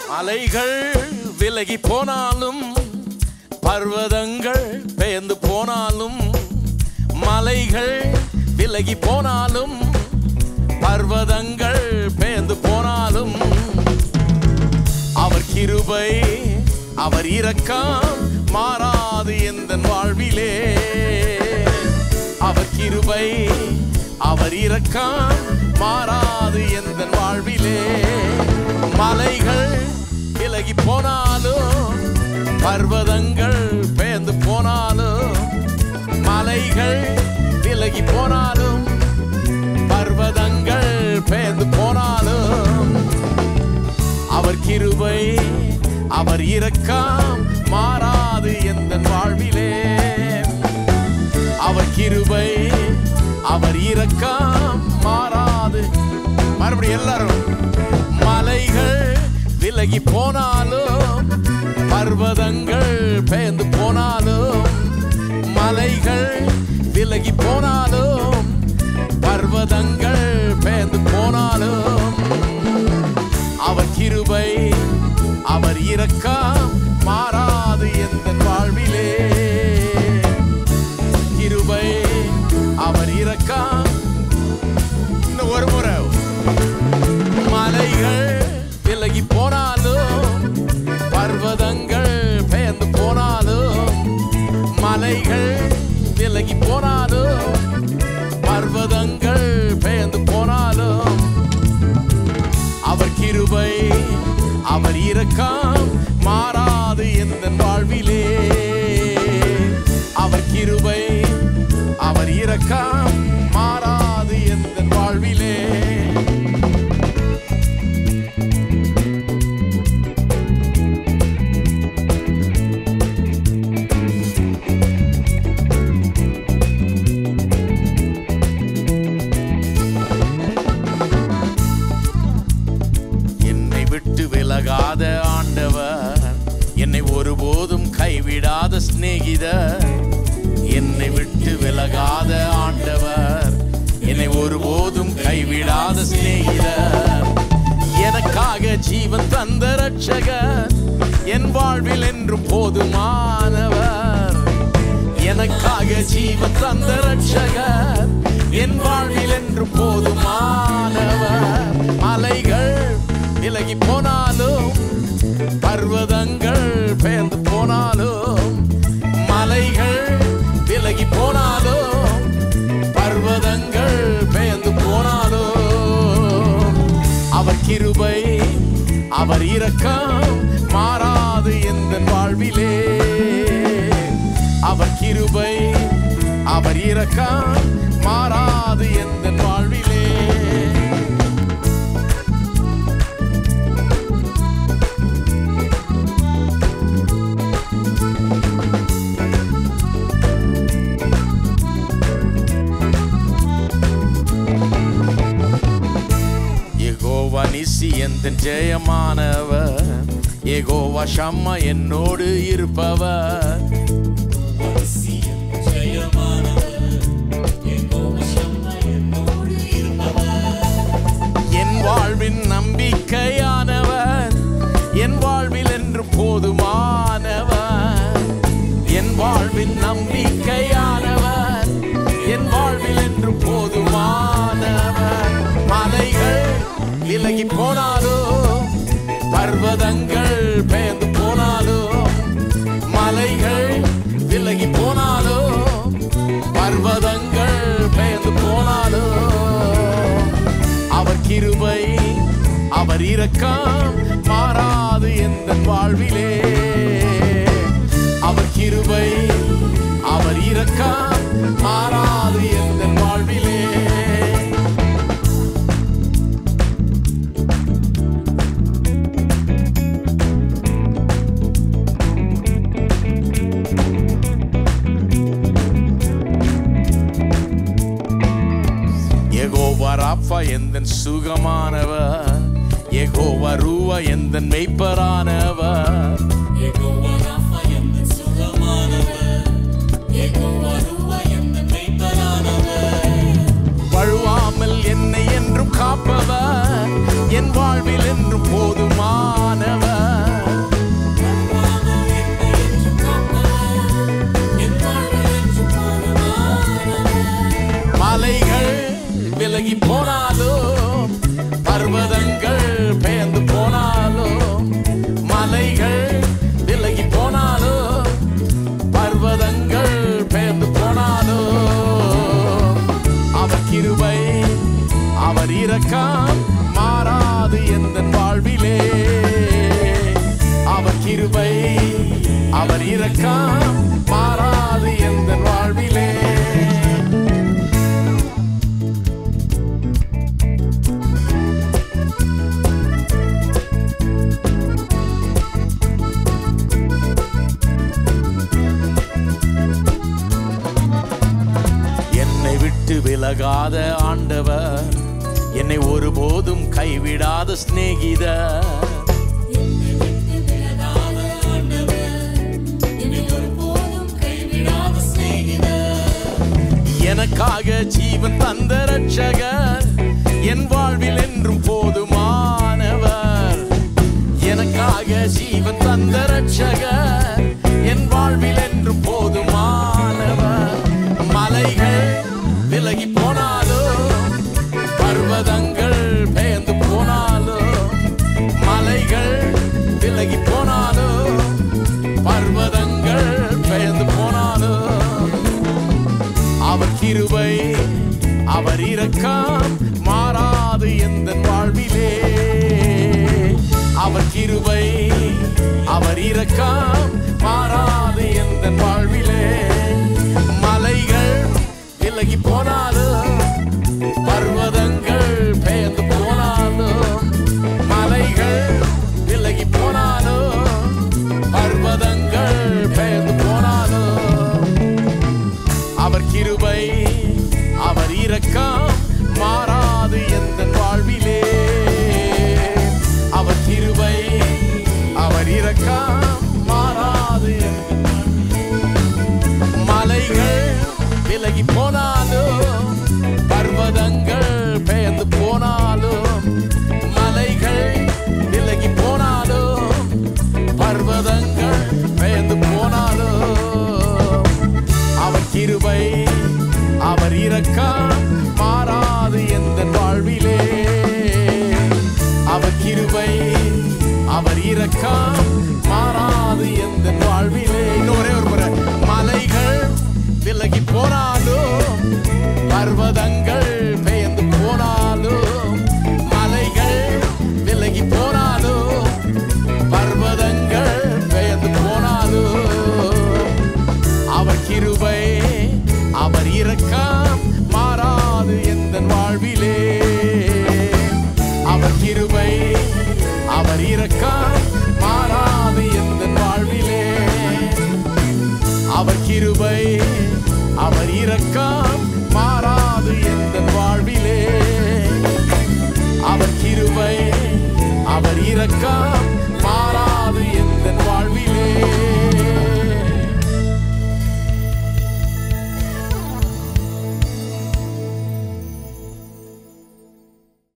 அலைகள் விலகி போனாலும் பர்வதங்கள் பெயர்ந்து போனாலும் மலைகள் விலகி போனாலும் பர்வதங்கள் பெயர்ந்து போனாலும் அவர் கிருபை அவர் இரக்கம் மாறாது எந்த வாழ்விலே அவர் கிருபை அவர் இரக்கம் மாறாது எந்த வாழ்விலே மலைகள் விலகி போனாலும் பர்வதங்கள் பெயர்ந்து போனாலும் மலைகள் விலகி போனாலும் பர்வதங்கள் பெயர்ந்து போனாலும் அவர் கிருபை அவர் இரக்கம் மாறாது எந்த வாழ்விலே அவர் கிருபை அவர் இரக்கம் மாறாது மறுபடியும் எல்லாரும் மலைகள் விலகி போனாலும் பர்வதங்கள் பெயர்ந்து போனாலும் மலைகள் விலகி போனாலும் பர்வதங்கள் பெயர்ந்து போனாலும் அவர் கிருபை அவர் இரக்கம் மாறாது எந்த வாழ்விலே கிருபை அவர் இரக்கம் இன்னும் ஒரு முறை மலைகள் விலகி போனாலும் பர்வதங்கள் பெயர்ந்து போனாலும் மலைகள் விலகி போனாலும் பர்வதங்கள் பெயர்ந்து போனாலும் அவர் கிருபை அவர் இரக்கம் மாறாது எந்த வாழ்விலே அவர் கிருபை அவர் இரக்கம் மாறாது எந்த வாழ்விலே என்னை விட்டு விலகாத ஆண்டவர் என்னை ஒருபோதும் கைவிடாத சிநேகிதர் என்னை விட்டு விலகாத ஆண்டவர் என்னை ஒருபோதும் கைவிடாத சிநேகிதர் எனக்காக ஜீவன் தந்த ரட்சகர் என் வாழ்வில் என்றும் போதுமானவர் எனக்காக ஜீவன் தந்த ரட்சகர் என் வாழ்வில் என்றும் போதுமானவர் மலைகள் விலகி போனாலும் பர்வதங்கள் பெயர்ந்து போனாலும் மலைகள் விலகி போனாலும் பர்வதங்கள் பெயர்ந்து போனாலும் அவர் கிருபை அவர் இரக்கம் மாறாது எந்த வாழ்விலே அவர் கிருபை அவர் இரக்கம் மாறாது எந்த வாழ்விலே யெகோவா நிசி எந்த ஜெயமானவர் யெகோவா ஷம்மா என்னோடு இருப்பவர் என் வாழ்வின் நம்பிக்கையானவர் என் வாழ்வில் என்று போதுமானவர் என் வாழ்வின் நம்பிக்கையானவர் என் வாழ்வில் என்று போதுமானவர் மலைகள் விலகி போனாலும் பர்வதங்கள் பெயர்ந்து போனாலும் மலைகள் விலகி போனாலும் பர்வதங்கள் பெயர்ந்து போனாலும் அவர் கிருபை அவர் இரக்கம் மாறாது எந்த வாழ்விலே அவர் கிருபை அவர் இரக்கம் மாறாது எந்த வாழ்விலே யெகோவா ராப்பா எந்த சுகமானவர் யெகோவா ரூவா எந்த மெய்ப்பரானவர் யெகோவா ராஃபா எந்த சுகமானவர் யெகோவா ரூவா எந்த மெய்ப்பரானவர் வழுவாமல் என்னை என்றும் காப்பவர் என் வாழ்வில் என்றும் போதுமானவர் இரக்கம் மாறாது எந்த வாழ்விலே அவர் கிருபை அவர் இரக்கம் மாறாது எந்த வாழ்விலே என்னை விட்டு விலகாத ஆண்டவர் என்னை ஒருபோதும் கைவிடாத சிநேகிதர் என்னை விட்டு விலகாத ஆண்டவர் என்னை ஒருபோதும் கைவிடாத சிநேகிதர் எனக்காக ஜீவன் தந்த ரட்சகர் என் வாழ்வில் என்றும் போதுமானவர் எனக்காக ஜீவன் தந்த ரட்சகர் என் வாழ்வில் என்றும் போதுமானவர் மலைகள் விலகி போனாலும் பர்வதங்கள் பெயர்ந்து போனாலும் மலைகள் விலகி போனாலும் பர்வதங்கள் பெயர்ந்து போனாலும் அவர் கிருபை அவர் இரக்கம் மாறாது எந்த வாழ்விலே அவர் கிருபை அவர் இரக்கம் மாறாது எந்த வாழ்விலே மலைகள் விலகி போனாலும் பர்வதங்கள் பெயர்ந்து போனாலும் மலைகள் விலகி போனாலும் பர்வதங்கள் பெயர்ந்து போனாலும் அவர் கிருபை அவர் இரக்கம் மாறாது எந்த வாழ்விலே அவர் கிருபை அவர் இரக்கம் மாறாது எந்த மலைகள் விலகி போனாலும் பர்வதங்கள் பெயர்ந்து போனாலும் மலைகள் விலகி போனாலும் பர்வதங்கள் பெயர்ந்து போனாலும் அவர் கிருபை அவர் இரக்கம் மாறாது எந்த வாழ்விலே அவர் கிருபை அவர் இரக்கம் மாறாது எந்த வாழ்விலே இன்னொரே ஒரு முறை மலைகள் விலகி போனாலும் பர்வதங்கள் பெயர்ந்து போனாலும் மலைகள் விலகி போனாலும் பர்வதங்கள் பெயர்ந்து போனாலும் அவர் கிருபை அவர் இரக்கம் மாறாது எந்த வாழ்விலே அவர் கிருபை அவர் இரக்கம் மாறாது எந்த வாழ்விலே அவர் கிருபை அவர் இரக்கம் மாறாது எந்த வாழ்விலே அவர் கிருபை அவர் இரக்கம்